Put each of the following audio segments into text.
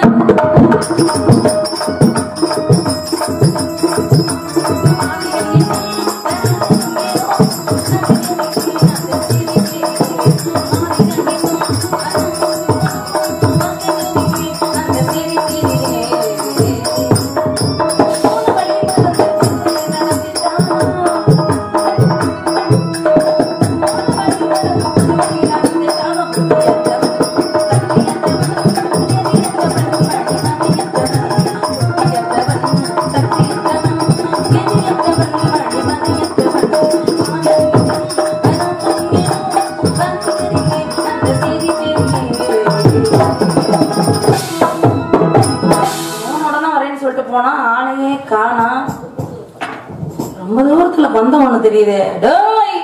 உடனே வரேன்னு சொல்லிட்டு போனா ஆளையே காணா ரொம்ப தூரத்துல பந்தம் ஒண்ணு தெரியுது டேய்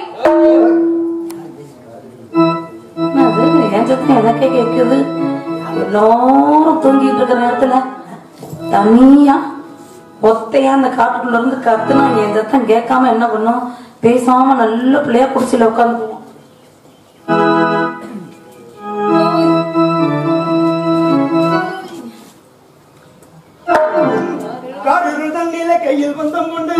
என்னது என் சத்தம் எனக்கே கேக்குது எல்லாரும் தூங்கிட்டு இருக்கிற நேரத்துல தனியா ஒத்தையா அந்த காட்டுக்குள்ள இருந்து கத்துனா என் சத்தம் கேட்காம என்ன பண்ணும் பேசாம நல்ல பிள்ளையா குடிச்சில உட்காந்து காரிருள் தண்ணில கையில் பந்தம் கொண்டு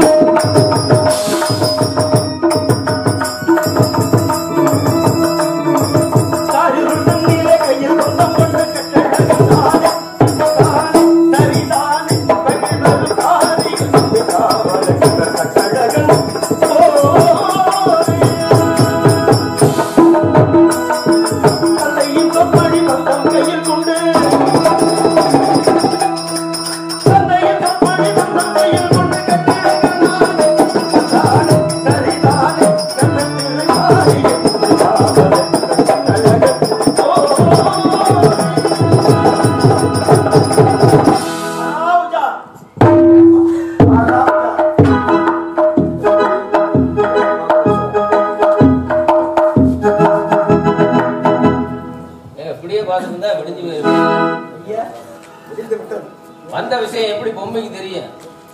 காரிருள் தண்ணில கையில் பந்தம் கொண்டு கட்டழகான தானே, சரிதானே, பகிர்ந்தது தானே, காவலர் கட்டழகன் தந்தையின் சொற்படி பந்தம் கையில் கொண்டு தந்தையின் சொற்படி பந்தம் கையில் கொண்டு கட்டழகனானே, தானே, சரிதானே, தன்னத்திலே தானே, காவலர் கட்டழகன் ஆவுஜா ஏங்க, இப்படியே பார்த்துட்டு இருந்தா விடிஞ்சு போயிடும் ஐயா முடிந்து விட்டது வந்த விஷயம் எப்படி பொம்மைக்கு தெரியும்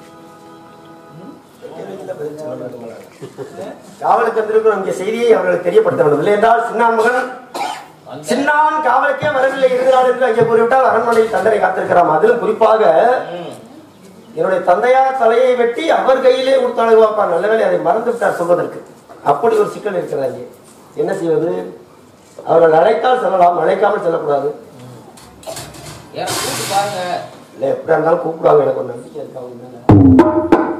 காவலுக்கு வந்திருக்கும் இங்கே செய்தியை அவர்களுக்கு தெரியப்படுத்த வேண்டும் இல்லை என்றால் சின்னான் மகன் வந்த- சின்னான் காவலுக்கே வரவில்லை இருக்கிறார் என்று அங்கே கூறிவிட்டால் அரண்மனையில் தண்டனை காத்திருக்கிறான் அதிலும் குறிப்பாக ம். என்னுடைய தந்தையார் தலையை வெட்டி அவர் கையிலே கொடுத்தாலும் வைப்பார் நல்லவேளை அதை மறந்து விட்டார் சொல்வதற்கு அப்படி ஒரு சிக்கல் இருக்கிறது அங்கே என்ன செய்வது அவர்கள் அழைத்தால் செல்லலாம் அழைக்காமல் செல்லக்கூடாது ஏன் கூப்பிட்டு பாருங்க இல்லை எப்படியா இருந்தாலும் கூப்பிடுவாங்க எனக்கு ஒரு நம்பிக்கை இருக்கு அவங்க மேல.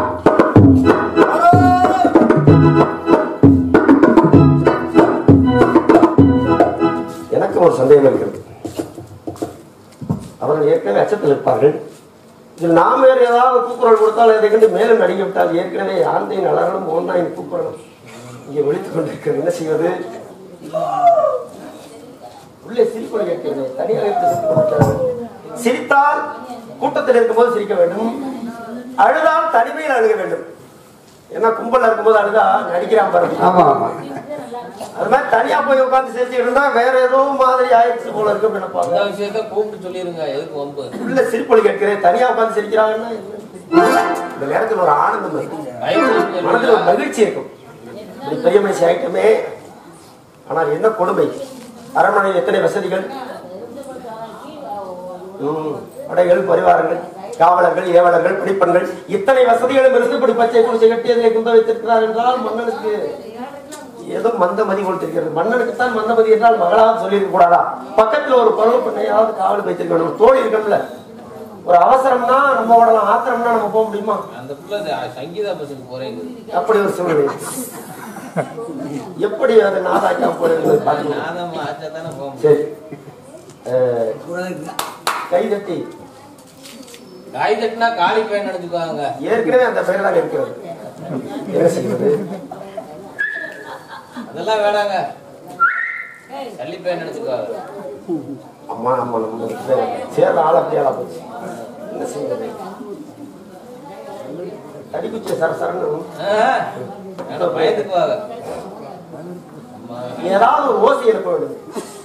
எனக்கு ஒரு சந்தேகம் இருக்கிறது அவர்கள் ஏற்கனவே அச்சத்தில் இருப்பார்கள் இதில் நாம் வேறு ஏதாவது கூக்குரல் கொடுத்தால் அதை கண்டு மேலும் நடிக்க விட்டால் ஏற்கனவே ஆந்தையின் அலறலும் ஓன்னாயின் கூக்குரலும் இங்கே ஒழித்துக் கொண்டிருக்கிறது என்ன செய்வது உள்ளே சிரிப்பொலி கேட்கிறது தனியாக இருந்து சிரித்துக் கொண்டிருக்கிறார்கள். சிரித்தால் கூட்டத்தில் இருக்கும்போது சிரிக்க வேண்டும் அழுதால் தனிமையில் அழுக வேண்டும் ஏன்னா கும்பல்ல இருக்கும்போது அழுதா நடிக்கிறான் பாருங்க ஆமா ஆமா அது மாதிரி தனியா போய் உட்கார்ந்து சிரிச்சு இருந்தா வேற ஏதோ மாதிரி ஆயிடுச்சு போல இருக்கு அந்த நினைப்பாங்க விஷயத்த கூப்பிட்டு சொல்லிருங்க எதுக்கு வம்பு உள்ள சிரிப்பொலி கேட்கிறேன் தனியா உட்கார்ந்து சிரிக்கிறாங்கன்னா இந்த நேரத்தில் ஒரு ஆனந்தம் இருக்கும் பயப்பட மனதில் ஒரு மகிழ்ச்சி இருக்கும் இப்படி பெரிய மனுஷி ஆயிட்டமே ஆனால் என்ன கொடுமை அரண்மனையில் எத்தனை வசதிகள் ம், படைகள் பரிவாரங்கள் காவலர்கள் ஏவலர்கள் படிப்பன்கள் இத்தனை வசதிகளும் இருந்து இப்படி பச்சை குடிசை கட்டி அதிலே குந்த வைத்திருக்கிறார் என்றால் மன்னனுக்கு ஏதோ மந்தமதி கொடுத்திருக்கிறது மன்னனுக்கு தான் மந்தமதி என்றால் மகளாக சொல்லியிருக்க கூடாதா பக்கத்துல ஒரு குரல் பண்ணையாவது காவல் வைத்திருக்க வேண்டும் தோழி இருக்கணும்ல ஒரு அவசரம்னா நம்ம ஓடலாம் ஆத்திரம்னா நம்ம போக முடியுமா அந்த புள்ள இந்த சங்கீதா பஸ்ஸுக்கு போறேங்க அப்படி ஒரு சூழ்நிலை எப்படி அதை நாதாக்காம போறது பாத்தீங்கன்னா நாதம் ஆச்சா தானே போக முடியும் சரி அஹ், கைதட்டி காய் தட்டினா காளி பையன் நினைச்சுக்குவாங்க ஏற்கனவே அந்த பெயர் தான் இருக்கிறது என்ன செய்வது அதெல்லாம் வேணாங்க சல்லி பையன் நினைச்சுக்குவாங்க அம்மா நம்ம நம்ம சேர்ற ஆள் அப்படியே ஆளா போச்சு என்ன செய்வது அடிக்குச்சி சர சரன்னு ஆஹ், வேணா பயந்துக்குவாங்க அம்மா, ஏதாவது ஒரு ஓசை எழுப்ப வேண்டும்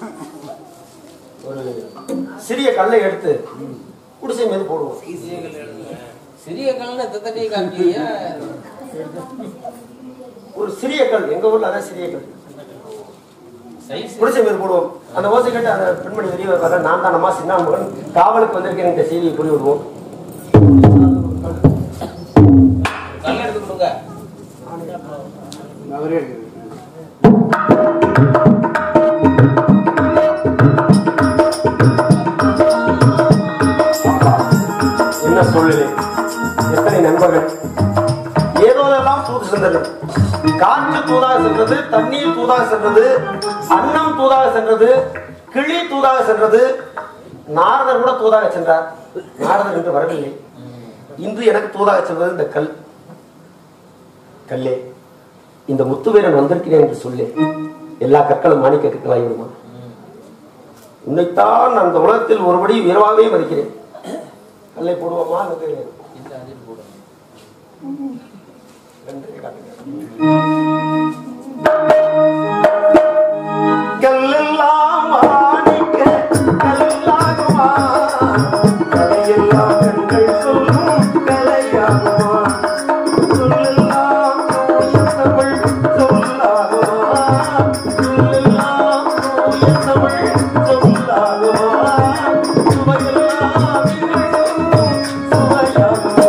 ஒரு சிறிய கல்லை எடுத்து குடிசை மீது போடுவோம் சிறிய கல்லுன்னு தத்தட்டி காமிக்கிறியா ஒரு சிறிய கல் எங்க ஊர்ல அதான் சிறிய கல் Size. குடிசை மீது போடுவோம் அந்த ஓசை கேட்டு அந்த பெண்மணி வெளியே வர நான் தான் அம்மா சின்ன மகன் காவலுக்கு வந்திருக்கேன் இந்த செய்தியை புரிய விடுவோம் கல் எடுத்து கொடுங்க என்ன சூழ்நிலை எத்தனை நண்பர்கள் ஏதோ எல்லாம் தூது சென்றது காற்று தூதாக சென்றது தண்ணீர் தூதாக சென்றது அன்னம் தூதாக சென்றது கிளி தூதாக சென்றது நாரதர் கூட தூதாக சென்றார் நாரதர் என்று வரவில்லை இன்று எனக்கு தூதாக சென்றது இந்த கல் கல்லே இந்த முத்துவீரன் வந்திருக்கிறேன் என்று சொல்லு எல்லா கற்களும் மாணிக்க கற்களாகி விடுமா உன்னைத்தான் நான் இந்த உலகத்தில் ஒருபடி உயர்வாகவே மதிக்கிறேன் கல்லை போடுவோமா அல்லது இந்த அஞ்சிட்டு போடுங்க ரெண்டரை காட்டுங்க. கல்லெல்லாம் மாணிக்க கல்லாகுமா? கலையெல்லாம் கண்கள் சொல்லும் கலையாகுமா? சொல்லெல்லாம் தமிழ் சொல்லாகுமா? சொல்லெல்லாம் தமிழ் சொல்லாகுமா? சுவையெல்லாம் சுவையாகுமா?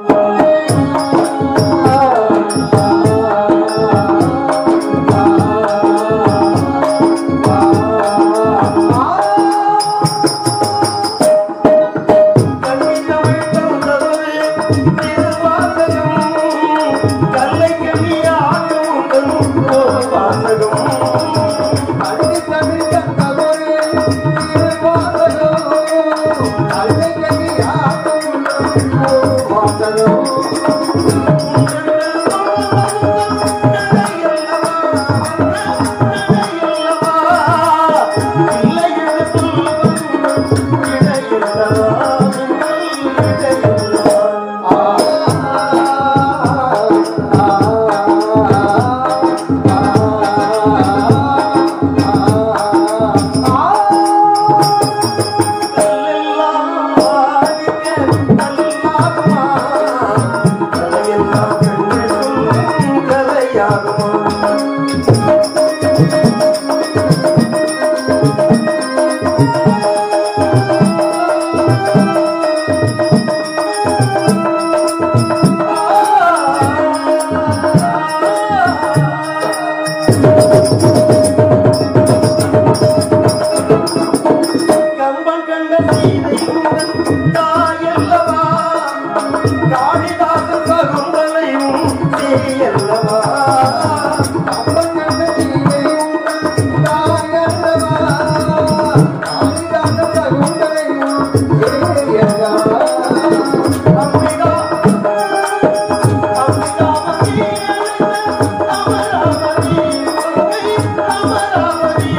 கம்பன் கண்ட சீதை உந்தன் தாயல்லவா காளிதாச சகுந்தலையும் சேயல்லவா கம்பன் கண்ட சீதை உந்தன் தாயல்லவா காளிதாச சகுந்தலையும் சேயல்லவா அம்பிகா அம்பிகாவதி அமராவதி அமராவதி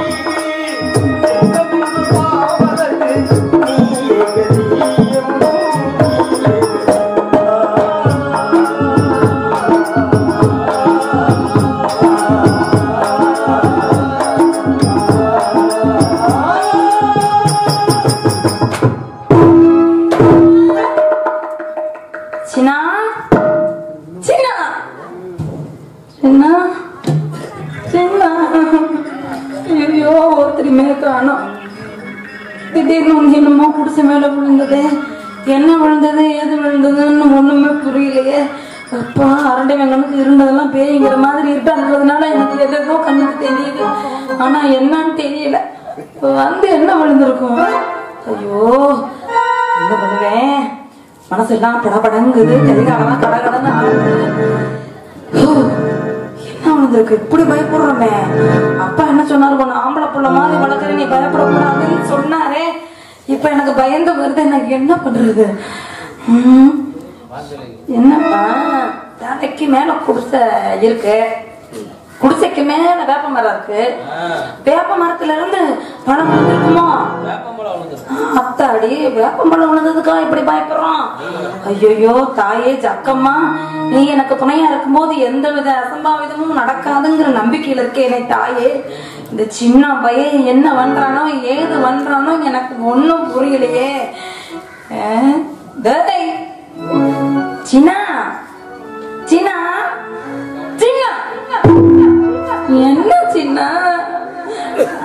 சின்னா சின்னா சின்னா சின்னா ஐயோ ஒருத்தருமே காணோம் திடீர்னு ஒன்று என்னமோ குடிசை மேல விழுந்தது என்ன விழுந்தது ஏது விழுந்ததுன்னு ஒண்ணுமே புரியலையே அப்பா அரண்டை வெங்கனுக்கு இருந்ததெல்லாம் பேய்ங்கிற மாதிரி இருக்காதுன்றதுனால எனக்கு எதோ கண்ணுக்கு தெரியுது ஆனா என்னன்னு தெரியல இப்ப வந்து என்ன விழுந்திருக்கும் ஐயோ என்ன பண்ணுவேன் மனசெல்லாம் படபடங்குது கைகாலெல்லாம் கடகடன்னு ஆடுது ஹூ, என்ன விழுந்திருக்கு இப்படி பயப்படுறோமே அப்பா என்ன சொன்னாரு உன்னை ஆம்பளை புள்ள மாதிரி வளர்க்குற நீ பயப்படக்கூடாதுன்னு சொன்னாரே இப்ப எனக்கு பயந்து வருது எனக்கு என்ன பண்றது ம், என்னப்பா தலைக்கு மேல குடிசை இருக்கு குடிசைக்கு மேல வேப்ப மரம் இருக்கு வேப்ப மரத்துல இருந்து பழம் விழுந்திருக்குமோ வேப்பம்பழம் விழுந்துருக்கு அத்தாடி வேப்பம்பழம் விழுந்ததுக்கா இப்படி பயப்படுறோம் ஐயோ தாயே ஜக்கம்மா நீ எனக்கு துணையா இருக்கும்போது எந்த வித அசம்பாவிதமும் நடக்காதுங்கிற நம்பிக்கையில இருக்கேனே தாயே இந்த சின்ன பையன் என்ன பண்றானோ ஏது பண்றானோ எனக்கு ஒண்ணும் புரியலையே அஹ், டேய். சின்னா சின்னா சின்னா என்ன சின்ன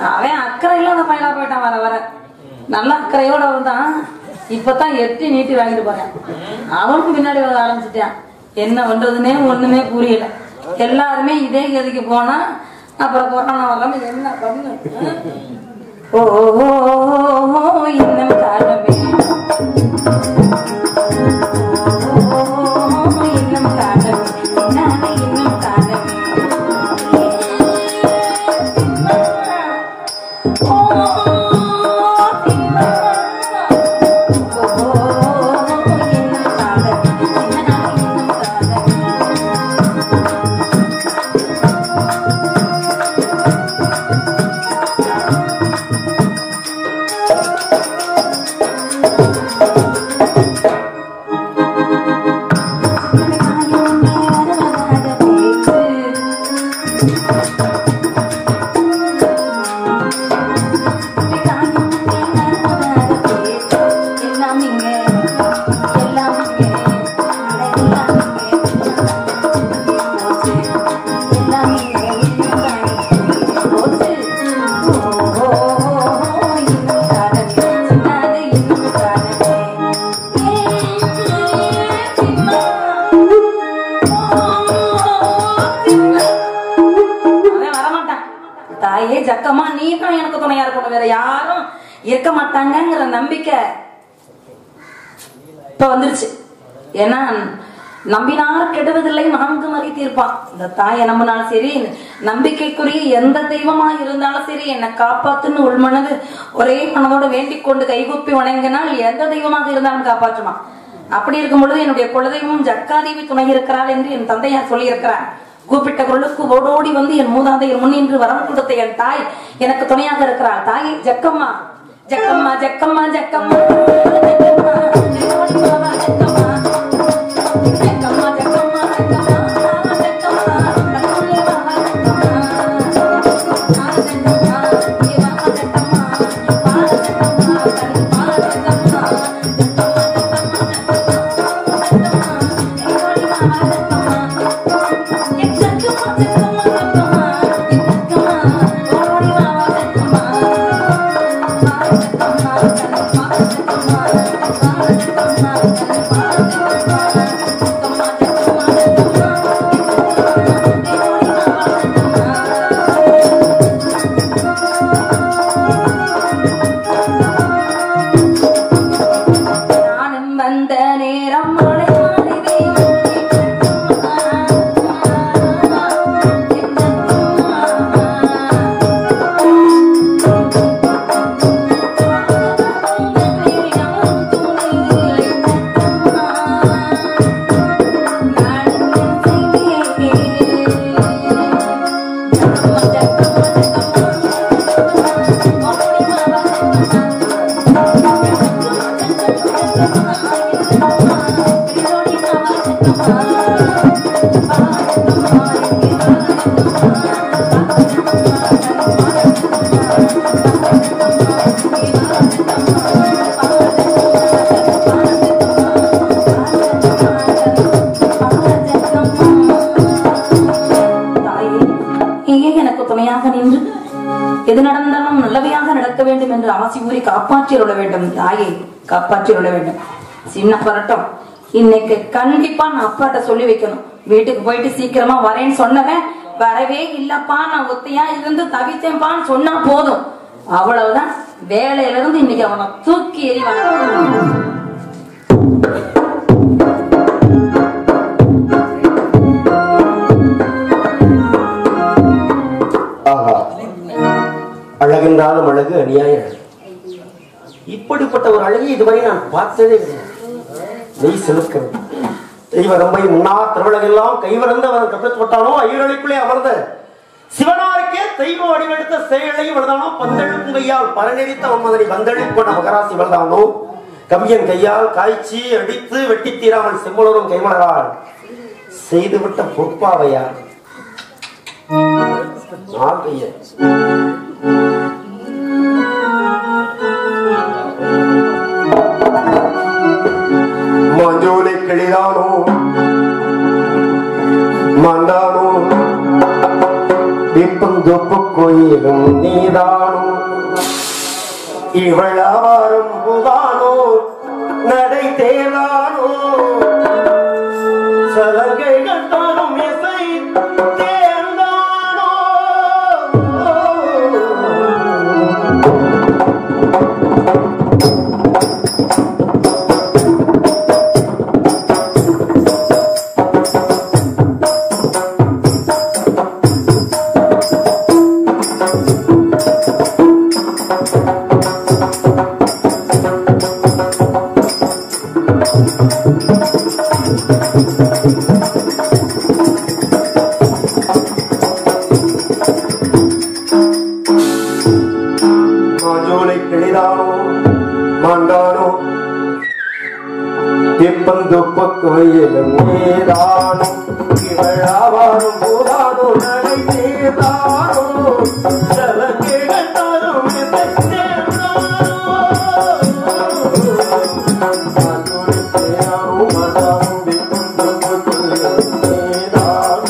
இப்பதான் எட்டி நீட்டி வாங்கிட்டு போறேன் அவனும் பின்னாடி வர ஆரம்பிச்சிட்டான் என்ன பண்றதுன்னே ஒண்ணுமே புரியல எல்லாருமே இதே கதிக்கு போனா அப்புறம் கொரோனா வராம இது என்ன பண்ணு ஓ இன்னும் காரணமே ஓ இன்னும் காரணமே என்னால இன்னும் காரணமே எல்லாம் இங்க எல்லாம் இங்க எல்லாம் இங்க எல்லாம் இங்க போச்சு ஓ இன்னும் காதலே சின்னாது இன்னும் காதலே அவன் வரமாட்டான் தாயே ஜக்கம்மா நீ தான் எனக்கு துணையா இருக்கணும் வேற யாரும் இருக்க மாட்டாங்கங்கிற நம்பிக்கை இப்ப வந்துருச்சு ஏன்னா நம்பினார் கெடுவதில்லை நான்கு மறை தீர்ப்பான் இந்த தாயை நம்பினாலும் சரி நம்பிக்கைக்குரிய எந்த தெய்வமா இருந்தாலும் சரி என்னை காப்பாத்துன்னு உள்மனது ஒரே மனதோட வேண்டிக் கொண்டு கைகூப்பி வணங்கினால் எந்த தெய்வமாக இருந்தாலும் காப்பாற்றுமா அப்படி இருக்கும் பொழுது என்னுடைய குலதெய்வம் ஜக்காதேவி துணை இருக்கிறாள் என்று என் தந்தையார் சொல்லி இருக்கிறார் கூப்பிட்ட குரலுக்கு ஓடோடி வந்து என் மூதாதையர் முன்னின்று வரம் கொடுத்த என் தாய் எனக்கு துணையாக இருக்கிறாள் தாய் ஜக்கம்மா ஜக்கம்மா ஜக்கம்மா ஜக்கம்மா ஜக்கம்மா ஜெயோடி பாபா ஜக்கம்மா ஜக்கம்மா ஜக்கம்மா ஜக்கம்மா ஜக்கம்மா ஜக்கம்மா பாபா ஜக்கம்மா ஆ ஜக்கம்மா ஏ பாபா ஜக்கம்மா பாபா ஜக்கம்மா பாபா ஜக்கம்மா ஜக்கம்மா ஜக்கம்மா நானும் வந்த நேரம் மழை மாலை தாயே, நீயே எனக்கு துணையாக நின்று எது நடந்தாலும் நல்லவையாக நடக்க வேண்டும் என்று ஆசி கூறி காப்பாற்றியுள்ள வேண்டும் தாயை காப்பாற்றியுள்ள வேண்டும் சின்ன பரட்டம் இன்னைக்கு கண்டிப்பா நான் அப்பாட்ட சொல்லி வைக்கணும் வீட்டுக்கு போயிட்டு சீக்கிரமா வரேன்னு சொன்னவன் வரவே இல்லப்பா நான் ஒத்தையா இருந்து தவித்தேன்பான்னு சொன்னா போதும் அவ்வளவுதான் வேலையில இருந்து இன்னைக்கு அவனை தூக்கி எறிவாங்க ஆஹா அழகென்றாலும் அழகு அநியாய அழகு இப்படிப்பட்ட ஒரு அழகை இதுவரை நான் பார்த்ததே கிடையாது நெய் செலுக்க தெய்வ ரம்பை முன்னார் திருவிழகெல்லாம் கைவரந்து அவன் கப்பத்தோட்டானோ ஐயர்களுக்குள்ளே அமர்ந்த சிவனாருக்கே தெய்வ வடிவெடுத்த செயலையும் வளர்ந்தானோ பந்தெழுக்கும் கையால் பரநெறித்த அவன் பந்தெழுப்பு கொண்ட மகராசி வளர்ந்தானோ கவியன் கையால் காய்ச்சி அடித்து வெட்டி தீராமல் செம்மலரும் கைமலரால் செய்துவிட்ட பொற்பாவையார் நாள் கையன் மஞ்சோலை கிளிதானோ மண்டானோ விப்பந்தொப்பு கோயிலும் நீதானோ இவள் அவரும் புதானோ மாஞ்சோலை கிளிதானோ மாண்டானோ எப்பந்துப்பு கோயிலும் நீதானோ இவழாவாரும் போதானோ நடை நீதானோ சலங்கிகள் தாரும் மாஞ்சோலை கிளிதானோ மாண்டானோ எப்பந்துப்பு கோயிலும் நீதானோ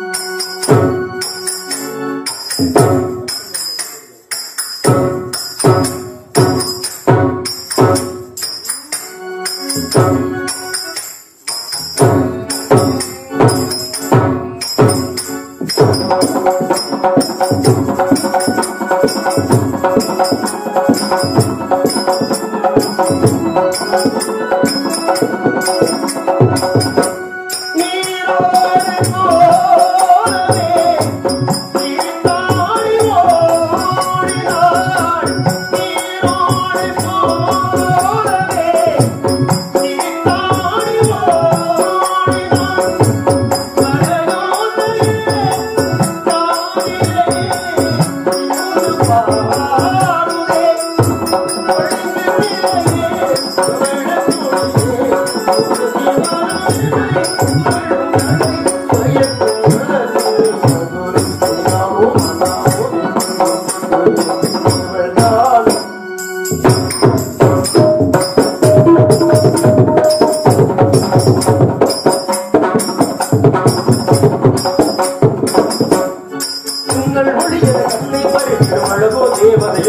உங்கள் மொழிய கண்ணை பறிக்கும் அழகோ தேவதையோ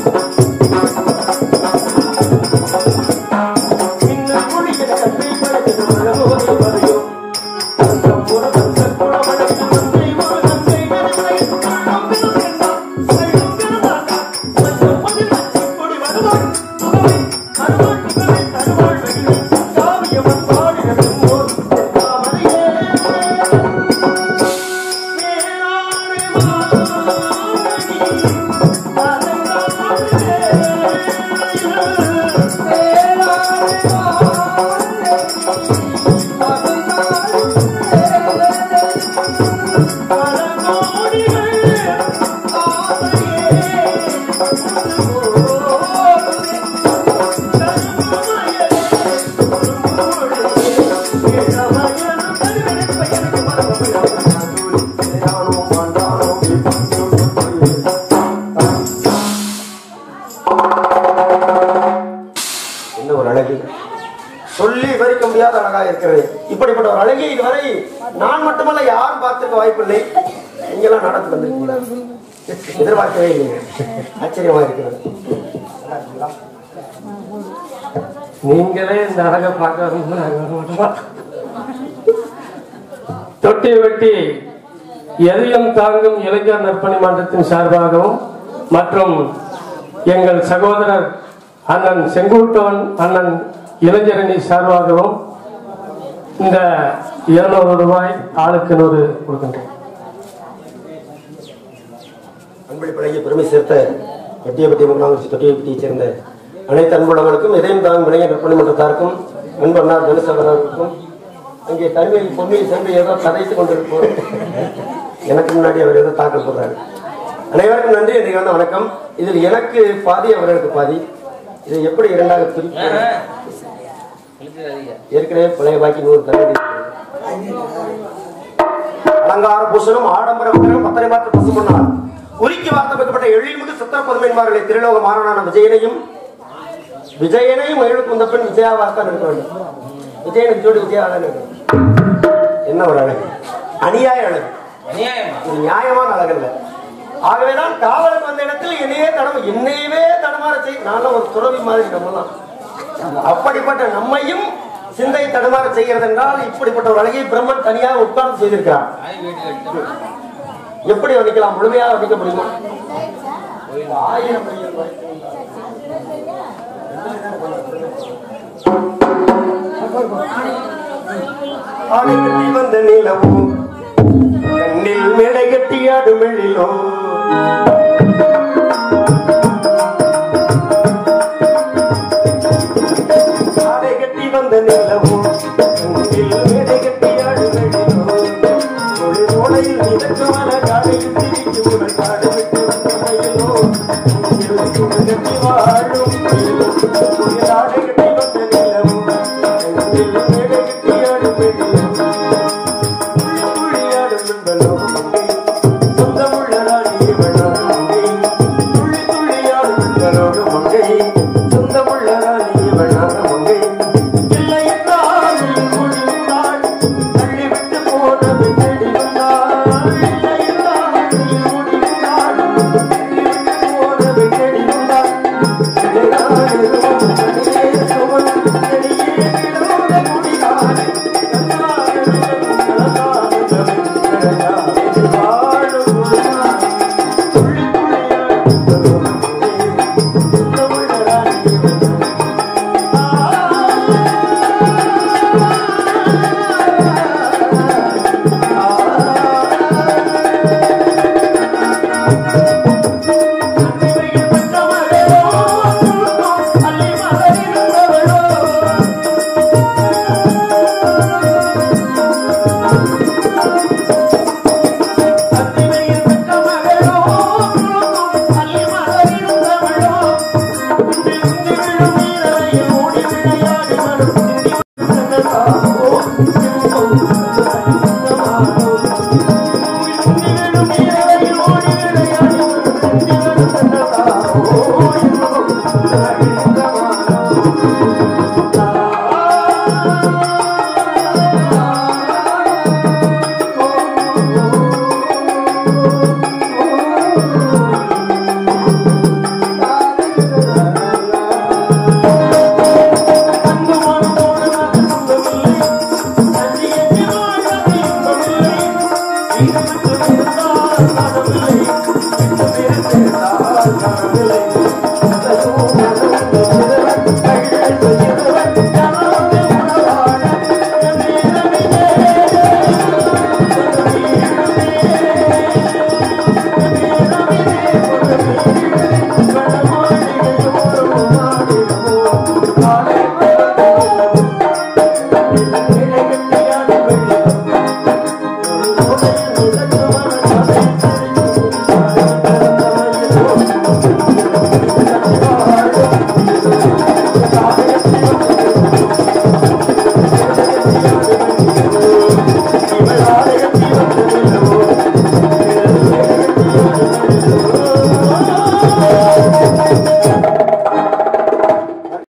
உங்கள் மொழிய கண்ணை பறிக்கும் அழகோ தேவதையோ தங்கம் ஒரு தங்க குளமடைந்து மங்கை ஒரு தங்கை நடுவை உள்ளம் பிறந்தென்றான் சைவம் பிறந்தாக்கா மஞ்சள் மதில் அச்சிக் கொடி வருவாள் புகவை அருவாள் புகவை தருவாள் வெள்ளி காவியவன் பாடிடும் ஓர் தென்னாமரையே என்ன ஒரு அழகு சொல்லி விவரிக்க முடியாத அழகா இருக்கிறது இப்படிப்பட்ட ஒரு அழகை இதுவரை நான் மட்டுமல்ல யாரும் பார்த்திருக்க வாய்ப்பில்லை நீங்களாம் நடந்து வந்திருக்கீங்களா எதிர்பார்க்கவே இல்லை ஆச்சரியமா இருக்கிறது நீங்களே இந்த அழகை பார்க்க வரணும்னு நாங்க வர மாட்டோமா? தொட்டி வெட்டி எதையும் தாங்கும் இளைஞர் நற்பணி மன்றத்தின் சார்பாகவும் மற்றும் எங்கள் சகோதரர் அண்ணன் செங்குட்டவன் அண்ணன் இளைஞரணி சார்பாகவும் இந்த இருநூறு ரூபாய் ஆளுக்கு நூறு கொடுக்கின்றேன் அன்பளி பழகிய பெருமை சேர்த்த தொட்டியப்பட்டி முகலாங்குறிச்சி தொட்டியப்பட்டியை சேர்ந்த அனைத்து அன்புள்ளவர்களுக்கும் இதயம் தாங்கும் இளைஞர் நற்பணி மன்றத்தாருக்கும் அன்பண்ணார் ஜனசகரருக்கும் அங்கே தனிமையில் பொன்னியில் சென்று ஏதோ கதைத்துக் கொண்டிருப்போம் எனக்கு முன்னாடி அவர் ஏதோ தாக்கல் போடுறாரு அனைவருக்கும் நன்றி இன்றைக்கு வந்த வணக்கம் இதில் எனக்கு பாதி அவர்களுக்கு பாதி இதை எப்படி இரண்டாக பிரிப்பு இழுத்துறாதீங்க. ஏற்கனவே பழைய பாக்கி நூறு தண்ணி அலங்கார பூஷணம் ஆடம்பர விக்கிரம் பத்தனை மாற்று பசுமன்னார் உருக்கி வார்த்தமைக்கப்பட்ட எழில்மிகு சித்திர பதுமைன்மார்களை திருலோக மாறனான விஜயனையும் விஜயனையும் எழுக்கும் இந்த பெண் விஜயாவாகத்தான் இருக்க வேண்டும் விஜயனுக்கு ஜோடி விஜயாவாக இருக்க வேண்டும். என்ன ஒரு அழகு அநியாய அழகு அநியாயமா இது நியாயமான அழகல்ல ஆகவேதான் காவலுக்கு வந்த இடத்தில் என்னையே தடம் என்னையவே தடமாற செய் நானும் ஒரு துறவி மாதிரி நம்மலாம் அப்படிப்பட்ட நம்மையும் சிந்தை தடுமாற செய்கிறது என்றால் இப்படிப்பட்ட ஒரு அழகை பிரம்மன் தனியாக உட்கார்ந்து செய்திருக்கிறார் நாய் வீட்டு கட்டு எப்படி வர்ணிக்கலாம் முழுமையாக வர்ணிக்க முடியுமா ஆயிரம் மைல் வரை. ஆடை கட்டி வந்த நிலவும் கண்ணில் மேடை கட்டி அடுமெழிலோ Oh,